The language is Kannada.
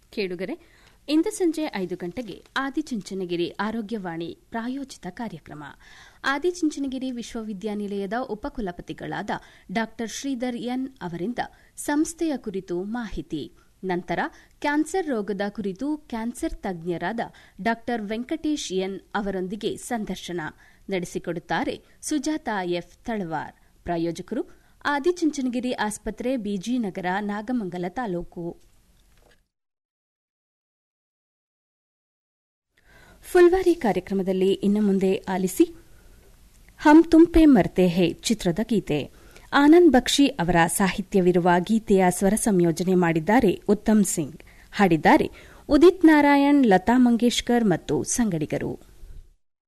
ಕೇಳುಗರೆ ಇಂದು ಸಂಜೆ ಐದು ಗಂಟೆಗೆ ಆದಿಚುಂಚನಗಿರಿ ಆರೋಗ್ಯವಾಣಿ ಪ್ರಾಯೋಜಿತ ಕಾರ್ಯಕ್ರಮ ಆದಿಚುಂಚನಗಿರಿ ವಿಶ್ವವಿದ್ಯಾನಿಲಯದ ಉಪಕುಲಪತಿಗಳಾದ ಡಾ ಶ್ರೀಧರ್ ಎನ್ ಅವರಿಂದ ಸಂಸ್ಥೆಯ ಕುರಿತು ಮಾಹಿತಿ ನಂತರ ಕ್ಯಾನ್ಸರ್ ರೋಗದ ಕುರಿತು ಕ್ಯಾನ್ಸರ್ ತಜ್ಞರಾದ ಡಾ ವೆಂಕಟೇಶ್ ಎನ್ ಅವರೊಂದಿಗೆ ಸಂದರ್ಶನ ನಡೆಸಿಕೊಡುತ್ತಾರೆ ಸುಜಾತಾ ಎಫ್ ತಳವಾರ್ ಪ್ರಾಯೋಜಕರು ಆದಿಚುಂಚನಗಿರಿ ಆಸ್ಪತ್ರೆ ಬಿಜಿನಗರ ನಾಗಮಂಗಲ ತಾಲೂಕು ಫುಲ್ವಾರಿ ಕಾರ್ಯಕ್ರಮದಲ್ಲಿ ಇನ್ನು ಮುಂದೆ ಆಲಿಸಿ ಹಮ್ ತುಂಪೆ ಮರ್ತೆ ಹೇ ಚಿತ್ರದ ಗೀತೆ ಆನಂದ್ ಬಕ್ಷಿ ಅವರ ಸಾಹಿತ್ಯವಿರುವ ಗೀತೆಯ ಸ್ವರ ಸಂಯೋಜನೆ ಮಾಡಿದ್ದಾರೆ ಉತ್ತಮ್ ಸಿಂಗ್ ಹಾಡಿದ್ದಾರೆ ಉದಿತ್ ನಾರಾಯಣ್ ಲತಾ ಮಂಗೇಶ್ಕರ್ ಮತ್ತು ಸಂಗಡಿಗರು